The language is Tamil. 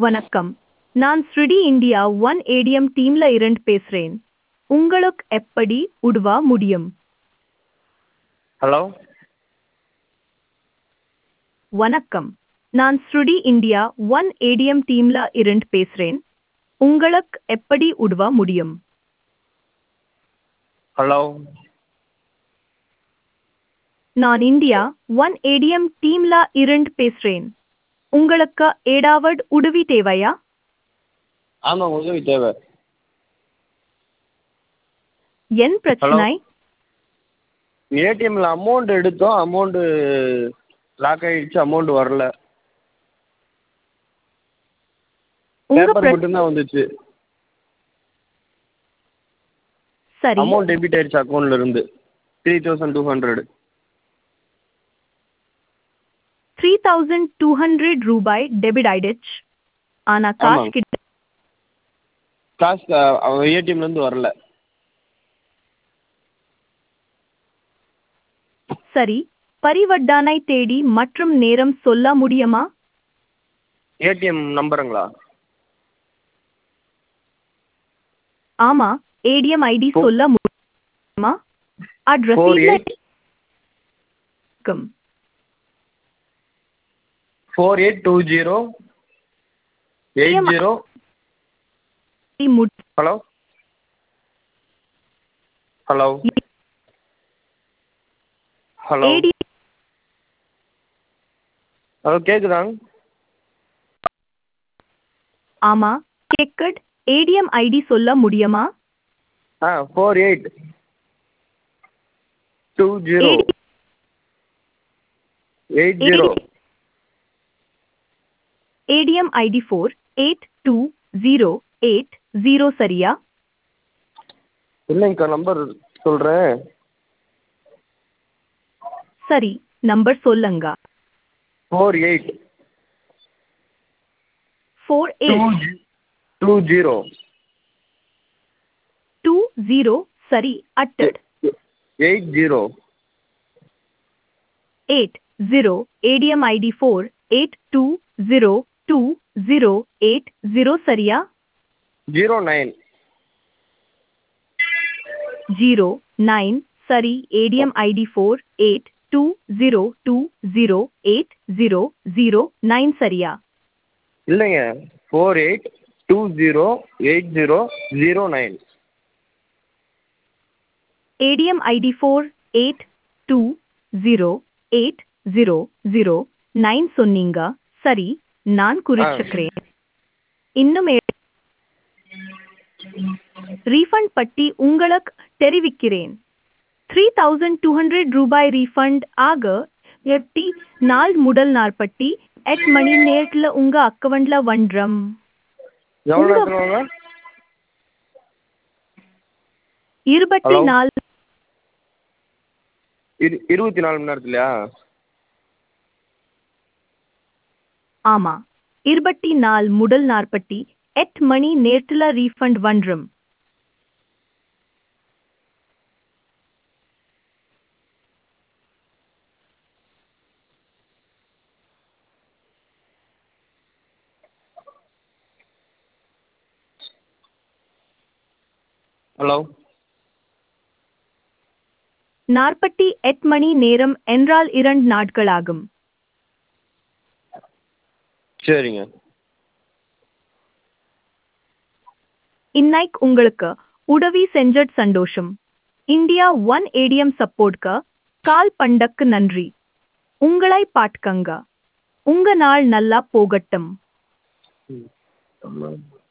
வணக்கம் நான் ஸ்ருடி இந்தியா ஒன் ஏடிஎம் டீம்ல இருந்து பேசுறேன் உங்களுக்கு எப்படி உதவ முடியும் ஹலோ வணக்கம் நான் ஸ்ருடி இந்தியா ஒன் ஏடிஎம் டீம்ல இருந்து பேசுறேன் உங்களுக்கு எப்படி உதவ முடியும் ஹலோ நான் இந்தியா ஒன் ஏடிஎம் டீம்ல இருந்து பேசுறேன் உங்களுக்கு ஏதாவது உதவி தேவையா ஆமாம் உதவி தேவை என் பிரச்சனை ஏடிஎம்மில் அமௌண்ட் எடுத்தோம் அமௌண்ட்டு லாக் ஆகிடுச்சு அமௌண்ட் வரல உங்க பேப்பர் பிர- மட்டும்தான் வந்துச்சு சரி அமௌண்ட் டெபிட் ஆயிடுச்சு அக்கௌண்ட்ல இருந்து three thousand two hundred three thousand two hundred ரூபாய் டெபிட் ஆயிடுச்சு ஆனா காசு ஆமாம். கிட்ட காசு ஏடிஎம்லேருந்து வரல சரி பரிவர்த்தனை தேடி மற்றும் நேரம் சொல்ல முடியுமா ஏடிஎம் நம்பருங்களா ஆமா ஏடிஎம் ஐடி ஃபோ- சொல்ல முடியுமா அது ஃபோர் ரசீட்ல எயிட் இருக்கும் four eight two zero eight zero முடி- hello hello hello AD hello கேட்குதாங்க ஆமா கேக்கட் ஏடிஎம் ஐடி சொல்ல முடியுமா ஆ four eight two zero AD eight zero ATM ID four eight two zero eight zero சரியா இல்லைங்கக்கா நம்பர் சொல்கிறேன் சரி நம்பர் சொல்லுங்க four eight four two eight two zero two zero சரி அட்டட் eight zero eight zero ADM ID four eight two zero two zero eight zero சரியா ஜீரோ நைன் zero nine சரி ADM ID four eight two zero two zero eight zero zero nine சரியா இல்லைங்க four eight two zero eight zero zero nine ADM ID four eight two zero eight zero zero nine சொன்னீங்க சரி நான் குறிச்சுக்கிறேன் இன்னும் ரீஃபண்ட் பற்றி உங்களுக்கு தெரிவிக்கிறேன் த்ரீ தௌசண்ட் டூ ஹண்ட்ரட் ரூபாய் ரீஃபண்ட் ஆக எட்டி நாள் முதல் நாள் பட்டி எட்டு மணி நேரத்தில் உங்க அக்கவுண்ட்ல வண்டம் எவ்வளோ உங்க- நேரத்தில் வாங்க இருபத்தி Hello? நாலு இரு இருபத்தி நாலு மணி நேரத்துலையா ஆமா இருபத்தி நாள் முதல் நாற்பட்டி எட்டு மணி நேரத்தில் ரீஃபண்ட் வண்டம் ஹலோ நாற்பத்தி எட்டு மணி நேரம் என்றால் இரண்டு நாட்களாகும் சரிங்க இன்னைக்கு உங்களுக்கு உதவி செஞ்சட் சந்தோஷம் இந்தியா ஒன் ஏடிஎம் சப்போர்ட்க்கு கால் பண்டக்கு நன்றி உங்களை பாட்கங்க உங்க நாள் நல்லா போகட்டும் ம்